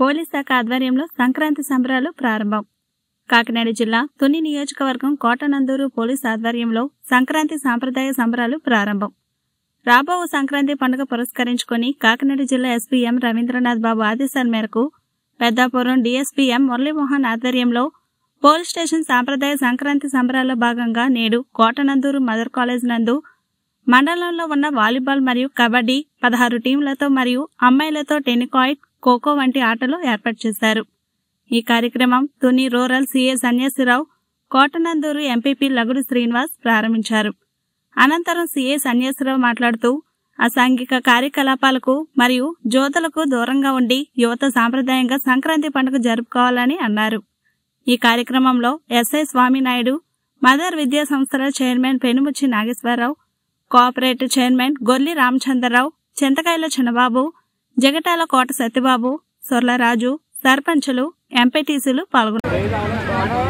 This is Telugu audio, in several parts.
పోలీస్ శాఖ ఆధ్వర్యంలో సంక్రాంతి సంబరాలు ప్రారంభం కాకినాడ జిల్లా తుని నియోజకవర్గం కోటనందూరు పోలీస్ ఆధ్వర్యంలో సంక్రాంతి సాంప్రదాయ సంబరాలు ప్రారంభం రాబో సంక్రాంతి పండుగ పురస్కరించుకొని కాకినాడ జిల్లా ఎస్పీ ఎం రవీంద్రనాథ్ బాబు ఆదేశాల మేరకు పెద్దాపురం డీఎస్పీ ఎం మురళీమోహన్ ఆధ్వర్యంలో పోలీస్ స్టేషన్ సాంప్రదాయ సంక్రాంతి సంబరాల్లో భాగంగా నేడు కోటనందూరు మదర్ కాలేజ్ నందు మండలంలో ఉన్న వాలీబాల్ మరియు కబడ్డీ పదహారు టీంలతో మరియు అమ్మాయిలతో టెనికాయిడ్ ఖోఖో వంటి ఆటలు ఏర్పాటు చేశారు ఈ కార్యక్రమం Tuni rural CA Sanyasirao Kotananduru MPP Lagudu Srinivas ప్రారంభించారు అనంతరం సీఏ సన్యాసిరావు మాట్లాడుతూ అసాంఘిక కార్యకలాపాలకు మరియు జ్యోతులకు దూరంగా ఉండి యువత సాంప్రదాయంగా సంక్రాంతి పండుగ జరుపుకోవాలని అన్నారు ఈ కార్యక్రమంలో ఎస్ఐ స్వామినాయుడు మదర్ విద్యా సంస్థల chairman Penumuchi Nageswararao cooperative chairman Golli Ramachandrarao Chintakayala Chinnababu Jagatala Kota Satyababu Sorlaraju సర్పంచులు ఎంపీటీసీలు పాల్గొన్నారు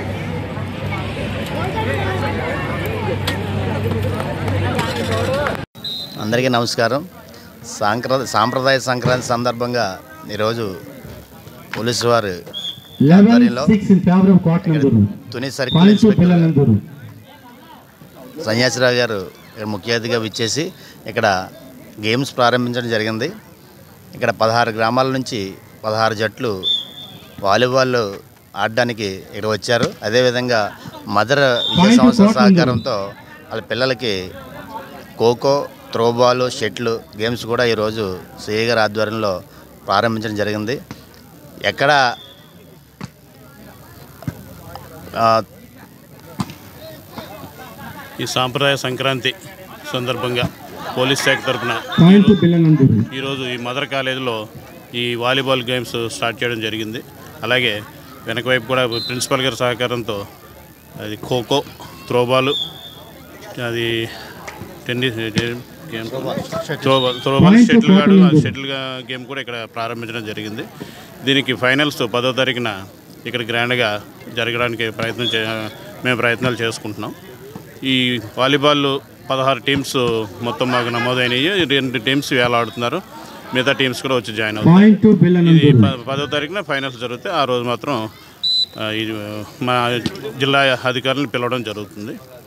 అందరికీ నమస్కారం సాంక్ర సాంప్రదాయ సంక్రాంతి సందర్భంగా ఈరోజు పోలీసు వారు లెవెన్ ఆధ్వర్యంలో six in favour of Kotananduru Tuni circle point inspector పిల్లలందరూ సన్యాసిరావు గారు ఇక్కడ ముఖ్య అతిథిగా విచ్చేసి ఇక్కడ గేమ్స్ ప్రారంభించడం జరిగింది ఇక్కడ పదహారు గ్రామాల నుంచి పదహారు జట్లు వాలీబాల్ ఆడడానికి ఇక్కడ వచ్చారు అదేవిధంగా మదర్ విద్యా సంస్థ సహకారంతో వాళ్ళ పిల్లలకి ఖోఖో త్రోబాల్ షెట్లు గేమ్స్ కూడా ఈరోజు సిఐ గారి ఆధ్వర్యంలో ప్రారంభించడం జరిగింది ఎక్కడ ఆ, ఈ సాంప్రదాయ సంక్రాంతి సందర్భంగా పోలీస్ శాఖ తరఫున పాయింట్ పిల్లలందరూ ఈరోజు ఈ మదర్ కాలేజీలో ఈ వాలీబాల్ గేమ్స్ స్టార్ట్ చేయడం జరిగింది అలాగే వెనక వైపు కూడా ప్రిన్సిపల్ గారి సహకారంతో అది ఖోఖో త్రోబాలు అది tennis game throwball throwball shuttle గాడు షటిల్ గేమ్ కూడా ఇక్కడ ప్రారంభించడం జరిగింది దీనికి ఫైనల్స్ పదో తారీఖున ఇక్కడ గ్రాండ్గా జరగడానికి ప్రయత్నం చే మేము ప్రయత్నాలు చేసుకుంటున్నాం ఈ వాలీబాల్ పదహారు టీమ్స్ మొత్తం మాకు నమోదైనవి రెండు టీమ్స్ వేళ ఆడుతున్నారు మిగతా టీమ్స్ కూడా వచ్చి జాయిన్ అవుతాయి పాయింట్ ఇది పిల్లలందరూ ప- పదో తారీఖున ఫైనల్స్ జరుగుతాయి ఆ రోజు మాత్రం ఆ, ఇది మా జిల్లా అధికారులను పిలవడం జరుగుతుంది